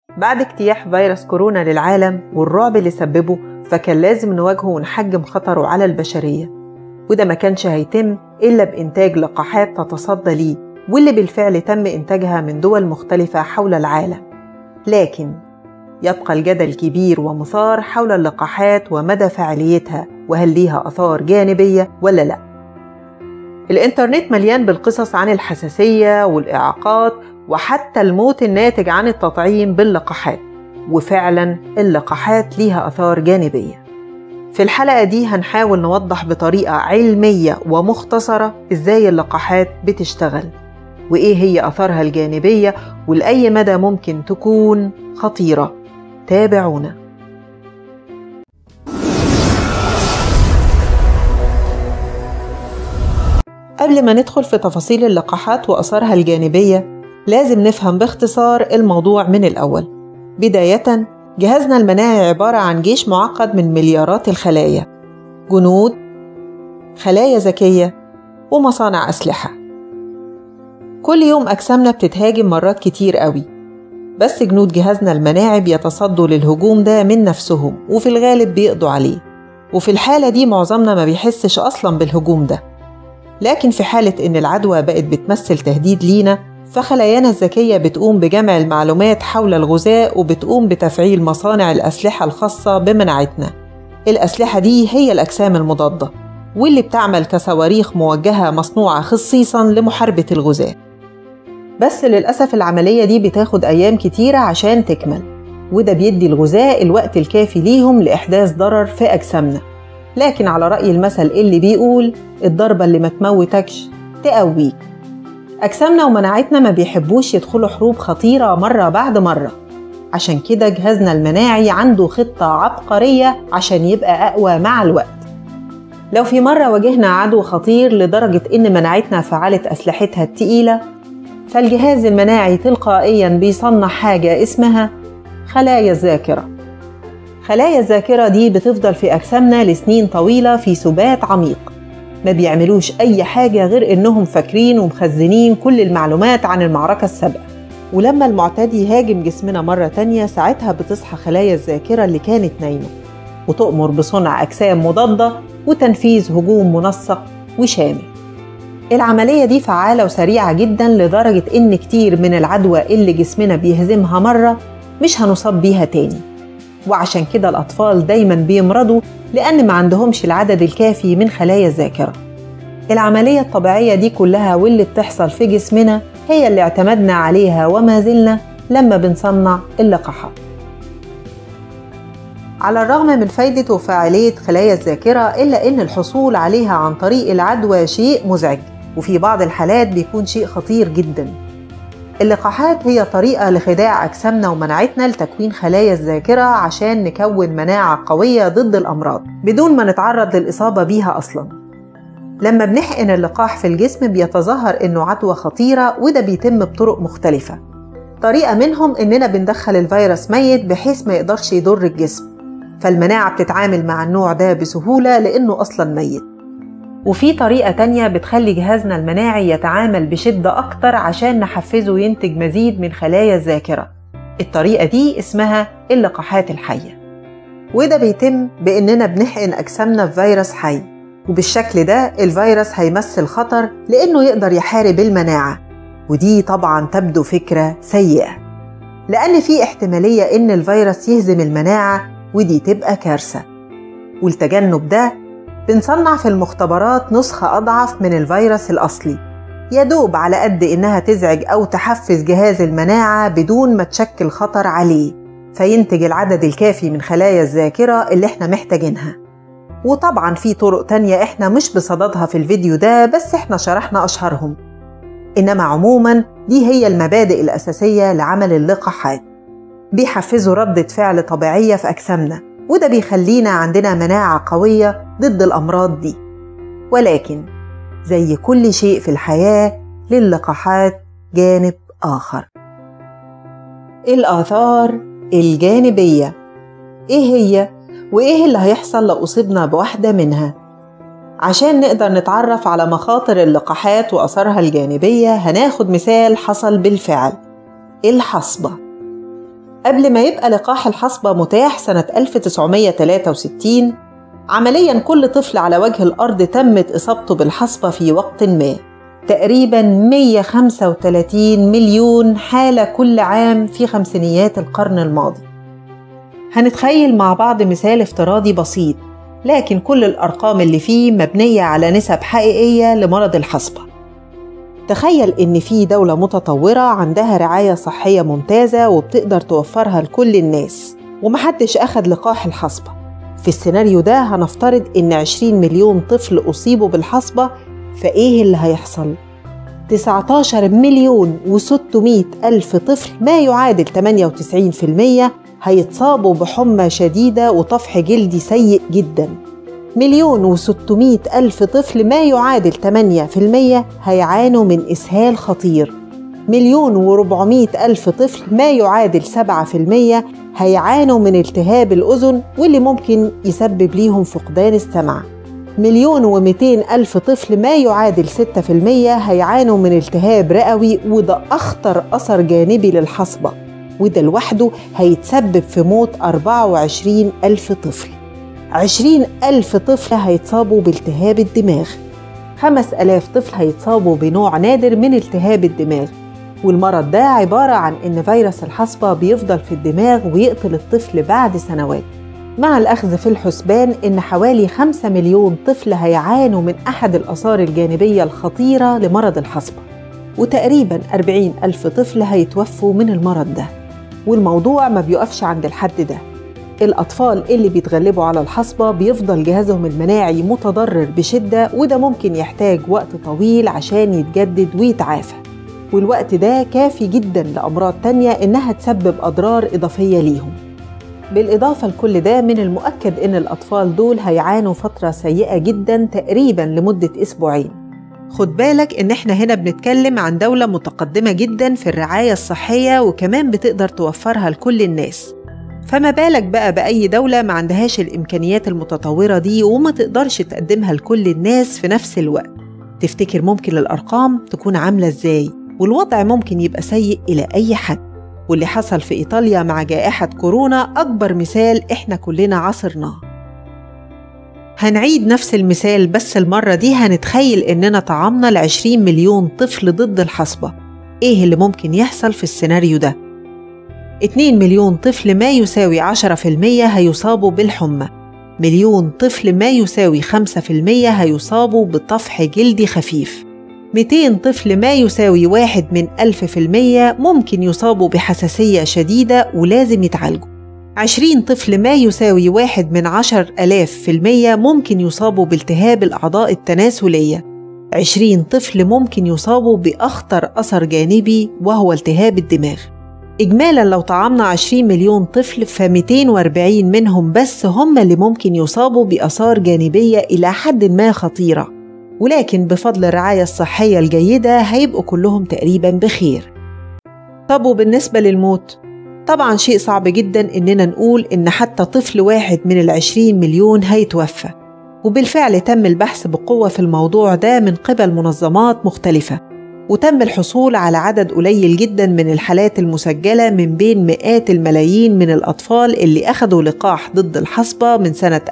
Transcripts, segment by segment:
بعد اجتياح فيروس كورونا للعالم والرعب اللي سببه فكان لازم نواجهه ونحجم خطره على البشرية وده ما كانش هيتم إلا بإنتاج لقاحات تتصدى ليه واللي بالفعل تم إنتاجها من دول مختلفة حول العالم لكن يبقى الجدل كبير ومثار حول اللقاحات ومدى فعاليتها وهل ليها آثار جانبية ولا لأ الإنترنت مليان بالقصص عن الحساسية والإعاقات وحتى الموت الناتج عن التطعيم باللقاحات وفعلا اللقاحات ليها آثار جانبية في الحلقة دي هنحاول نوضح بطريقة علمية ومختصرة إزاي اللقاحات بتشتغل وإيه هي آثارها الجانبية ولأي مدى ممكن تكون خطيرة تابعونا قبل ما ندخل في تفاصيل اللقاحات وآثارها الجانبية لازم نفهم باختصار الموضوع من الأول بداية جهازنا المناعي عبارة عن جيش معقد من مليارات الخلايا جنود خلايا ذكية ومصانع أسلحة كل يوم أجسامنا بتتهاجم مرات كتير قوي بس جنود جهازنا المناعي بيتصدوا للهجوم ده من نفسهم وفي الغالب بيقضوا عليه وفي الحالة دي معظمنا ما بيحسش أصلا بالهجوم ده لكن في حالة إن العدوى بقت بتمثل تهديد لينا فخلايانا الذكية بتقوم بجمع المعلومات حول الغذاء وبتقوم بتفعيل مصانع الأسلحة الخاصة بمناعتنا الأسلحة دي هي الأجسام المضادة واللي بتعمل كصواريخ موجهة مصنوعة خصيصا لمحاربة الغذاء بس للأسف العملية دي بتاخد أيام كتيرة عشان تكمل وده بيدي الغذاء الوقت الكافي ليهم لإحداث ضرر في أجسامنا لكن على رأي المثل اللي بيقول الضربة اللي ما تموتكش تقويك أجسامنا ومناعتنا ما بيحبوش يدخلوا حروب خطيرة مرة بعد مرة عشان كده جهازنا المناعي عنده خطة عبقرية عشان يبقى أقوى مع الوقت لو في مرة واجهنا عدو خطير لدرجة إن مناعتنا فعلت أسلحتها التقيلة فالجهاز المناعي تلقائيا بيصنع حاجة اسمها خلايا الذاكرة خلايا الذاكرة دي بتفضل في أجسامنا لسنين طويلة في سبات عميق ما بيعملوش أي حاجة غير إنهم فاكرين ومخزنين كل المعلومات عن المعركة السابقة ولما المعتدي يهاجم جسمنا مرة تانية ساعتها بتصحى خلايا الذاكرة اللي كانت نايمة وتؤمر بصنع أجسام مضادة وتنفيذ هجوم منسق وشامل العملية دي فعالة وسريعة جدا لدرجة إن كتير من العدوى اللي جسمنا بيهزمها مرة مش هنصاب بيها تاني وعشان كده الأطفال دايما بيمرضوا لأن ما عندهمش العدد الكافي من خلايا الذاكرة العملية الطبيعية دي كلها واللي بتحصل في جسمنا هي اللي اعتمدنا عليها وما زلنا لما بنصنع اللقاحات على الرغم من فايدة وفاعلية خلايا الذاكرة إلا إن الحصول عليها عن طريق العدوى شيء مزعج وفي بعض الحالات بيكون شيء خطير جدا اللقاحات هي طريقة لخداع أجسامنا ومناعتنا لتكوين خلايا الذاكرة عشان نكون مناعة قوية ضد الأمراض بدون ما نتعرض للإصابة بيها أصلا لما بنحقن اللقاح في الجسم بيتظاهر إنه عدوى خطيرة وده بيتم بطرق مختلفة طريقة منهم إننا بندخل الفيروس ميت بحيث ما يقدرش يضر الجسم فالمناعة بتتعامل مع النوع ده بسهولة لأنه أصلا ميت وفي طريقة تانية بتخلي جهازنا المناعي يتعامل بشدة أكتر عشان نحفزه ينتج مزيد من خلايا الذاكرة الطريقة دي اسمها اللقاحات الحية وده بيتم بإننا بنحقن أجسامنا بفيروس حي وبالشكل ده الفيروس هيمثل خطر لأنه يقدر يحارب المناعة ودي طبعا تبدو فكرة سيئة لأن في احتمالية إن الفيروس يهزم المناعة ودي تبقى كارثة والتجنب ده بنصنع في المختبرات نسخة أضعف من الفيروس الأصلي يدوب على قد إنها تزعج أو تحفز جهاز المناعة بدون ما تشكل خطر عليه فينتج العدد الكافي من خلايا الذاكرة اللي احنا محتاجينها وطبعا في طرق تانية احنا مش بصددها في الفيديو ده بس احنا شرحنا أشهرهم إنما عموما دي هي المبادئ الأساسية لعمل اللقاحات بيحفزوا ردة فعل طبيعية في أجسامنا وده بيخلينا عندنا مناعة قوية ضد الأمراض دي ولكن زي كل شيء في الحياة للقاحات جانب آخر الآثار الجانبية إيه هي؟ وإيه اللي هيحصل لو أصبنا بواحدة منها؟ عشان نقدر نتعرف على مخاطر اللقاحات وأثارها الجانبية هناخد مثال حصل بالفعل الحصبة قبل ما يبقى لقاح الحصبة متاح سنة 1963 عمليا كل طفل على وجه الأرض تمت إصابته بالحصبة في وقت ما تقريبا 135 مليون حالة كل عام في خمسينيات القرن الماضي هنتخيل مع بعض مثال افتراضي بسيط لكن كل الأرقام اللي فيه مبنية على نسب حقيقية لمرض الحصبة تخيل إن في دولة متطورة عندها رعاية صحية ممتازة وبتقدر توفرها لكل الناس ومحدش أخد لقاح الحصبة في السيناريو ده هنفترض إن 20 مليون طفل أصيبوا بالحصبة فإيه اللي هيحصل؟ 19 مليون و600 ألف طفل ما يعادل 98% هيتصابوا بحمى شديدة وطفح جلدي سيء جدا مليون وستمائة ألف طفل ما يعادل 8% هيعانوا من إسهال خطير مليون وربعمائة ألف طفل ما يعادل 7% هيعانوا من التهاب الأذن واللي ممكن يسبب ليهم فقدان السمع مليون ومئتين ألف طفل ما يعادل 6% هيعانوا من التهاب رئوي وده أخطر أثر جانبي للحصبة وده لوحده هيتسبب في موت 24 ألف طفل 20 ألف طفل هيتصابوا بالتهاب الدماغ 5000 طفل هيتصابوا بنوع نادر من التهاب الدماغ والمرض ده عبارة عن إن فيروس الحصبة بيفضل في الدماغ ويقتل الطفل بعد سنوات مع الأخذ في الحسبان إن حوالي 5 مليون طفل هيعانوا من أحد الآثار الجانبية الخطيرة لمرض الحصبة وتقريبا 40 ألف طفل هيتوفوا من المرض ده والموضوع ما بيقفش عند الحد ده الأطفال اللي بيتغلبوا على الحصبة بيفضل جهازهم المناعي متضرر بشدة وده ممكن يحتاج وقت طويل عشان يتجدد ويتعافى والوقت ده كافي جدا لأمراض تانية إنها تسبب أضرار إضافية ليهم بالإضافة لكل ده من المؤكد إن الأطفال دول هيعانوا فترة سيئة جدا تقريبا لمدة أسبوعين خد بالك إن إحنا هنا بنتكلم عن دولة متقدمة جدا في الرعاية الصحية وكمان بتقدر توفرها لكل الناس فما بالك بقى بأي دولة ما عندهاش الإمكانيات المتطورة دي وما تقدرش تقدمها لكل الناس في نفس الوقت تفتكر ممكن الأرقام تكون عاملة إزاي والوضع ممكن يبقى سيء إلى أي حد واللي حصل في إيطاليا مع جائحة كورونا أكبر مثال إحنا كلنا عصرناه هنعيد نفس المثال بس المرة دي هنتخيل إننا طعمنا لعشرين مليون طفل ضد الحصبة إيه اللي ممكن يحصل في السيناريو ده؟ 2 مليون طفل ما يساوي 10% هيصابوا بالحمى مليون طفل ما يساوي 5% هيصابوا بطفح جلدي خفيف 200 طفل ما يساوي واحد من ألف في المية ممكن يصابوا بحساسية شديدة ولازم يتعالجوا 20 طفل ما يساوي واحد من عشر ألاف في المية ممكن يصابوا بالتهاب الأعضاء التناسلية 20 طفل ممكن يصابوا بأخطر أثر جانبي وهو التهاب الدماغ إجمالا لو طعمنا 20 مليون طفل ف 240 منهم بس هم اللي ممكن يصابوا بآثار جانبية إلى حد ما خطيرة ولكن بفضل الرعاية الصحية الجيدة هيبقوا كلهم تقريبا بخير طب وبالنسبة للموت؟ طبعا شيء صعب جدا إننا نقول إن حتى طفل واحد من العشرين مليون هيتوفى وبالفعل تم البحث بقوة في الموضوع ده من قبل منظمات مختلفة وتم الحصول على عدد قليل جدا من الحالات المسجلة من بين مئات الملايين من الأطفال اللي أخذوا لقاح ضد الحصبة من سنة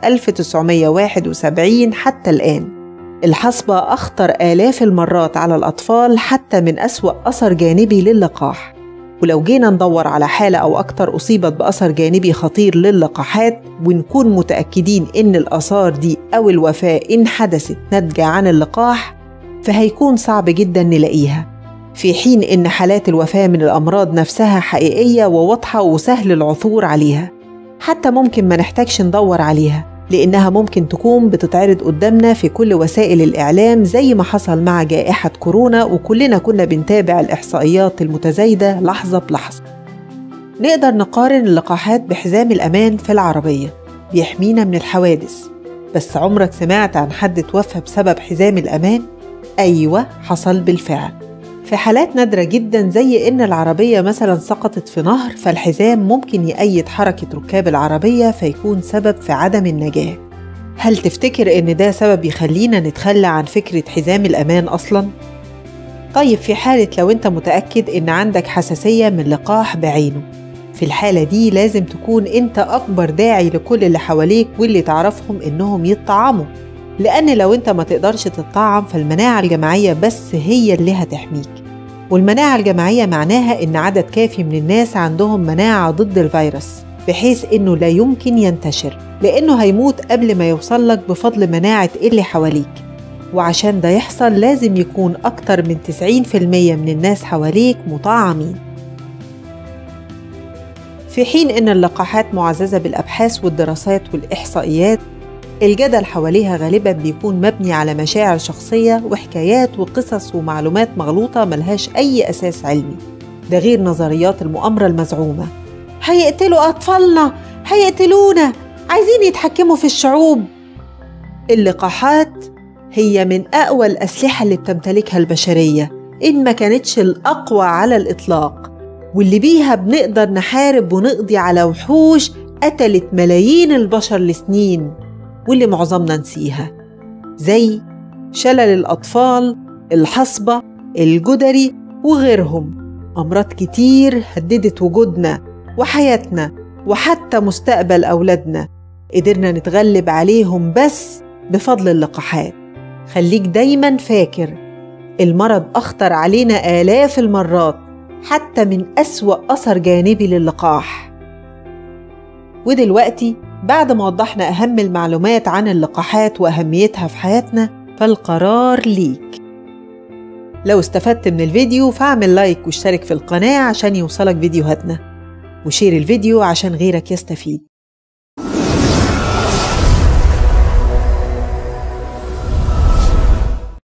1971 حتى الآن الحصبة أخطر آلاف المرات على الأطفال حتى من أسوأ أثر جانبي للقاح ولو جينا ندور على حالة أو أكتر أصيبت بأثر جانبي خطير للقاحات ونكون متأكدين إن الآثار دي أو الوفاة إن حدثت ناتجة عن اللقاح فهيكون صعب جدا نلاقيها في حين إن حالات الوفاة من الأمراض نفسها حقيقية وواضحة وسهل العثور عليها حتى ممكن ما نحتاجش ندور عليها لأنها ممكن تكون بتتعرض قدامنا في كل وسائل الإعلام زي ما حصل مع جائحة كورونا وكلنا كنا بنتابع الإحصائيات المتزايدة لحظة بلحظة نقدر نقارن اللقاحات بحزام الأمان في العربية بيحمينا من الحوادث بس عمرك سمعت عن حد توفى بسبب حزام الأمان؟ أيوة حصل بالفعل في حالات نادرة جدا زي إن العربية مثلا سقطت في نهر فالحزام ممكن يأيد حركة ركاب العربية فيكون سبب في عدم النجاة هل تفتكر إن ده سبب يخلينا نتخلى عن فكرة حزام الأمان أصلا؟ طيب في حالة لو أنت متأكد إن عندك حساسية من لقاح بعينه في الحالة دي لازم تكون أنت أكبر داعي لكل اللي حواليك واللي تعرفهم إنهم يتطعموا لأن لو أنت ما تقدرش تتطعم فالمناعة الجماعية بس هي اللي هتحميك والمناعة الجماعية معناها إن عدد كافي من الناس عندهم مناعة ضد الفيروس بحيث إنه لا يمكن ينتشر لأنه هيموت قبل ما يوصلك بفضل مناعة اللي حواليك وعشان ده يحصل لازم يكون أكتر من 90% من الناس حواليك مطعمين في حين إن اللقاحات معززة بالأبحاث والدراسات والإحصائيات الجدل حواليها غالبا بيكون مبني على مشاعر شخصية وحكايات وقصص ومعلومات مغلوطة ملهاش أي أساس علمي ده غير نظريات المؤامرة المزعومة هيقتلوا أطفالنا هيقتلونا عايزين يتحكموا في الشعوب اللقاحات هي من أقوى الأسلحة اللي بتمتلكها البشرية إن ما كانتش الأقوى على الإطلاق واللي بيها بنقدر نحارب ونقضي على وحوش قتلت ملايين البشر لسنين واللي معظمنا نسيها زي شلل الأطفال الحصبة الجدري وغيرهم أمراض كتير هددت وجودنا وحياتنا وحتى مستقبل أولادنا قدرنا نتغلب عليهم بس بفضل اللقاحات خليك دايما فاكر المرض أخطر علينا آلاف المرات حتى من أسوأ أثر جانبي للقاح ودلوقتي بعد ما وضحنا أهم المعلومات عن اللقاحات وأهميتها في حياتنا فالقرار ليك لو استفدت من الفيديو فاعمل لايك واشترك في القناة عشان يوصلك فيديوهاتنا وشير الفيديو عشان غيرك يستفيد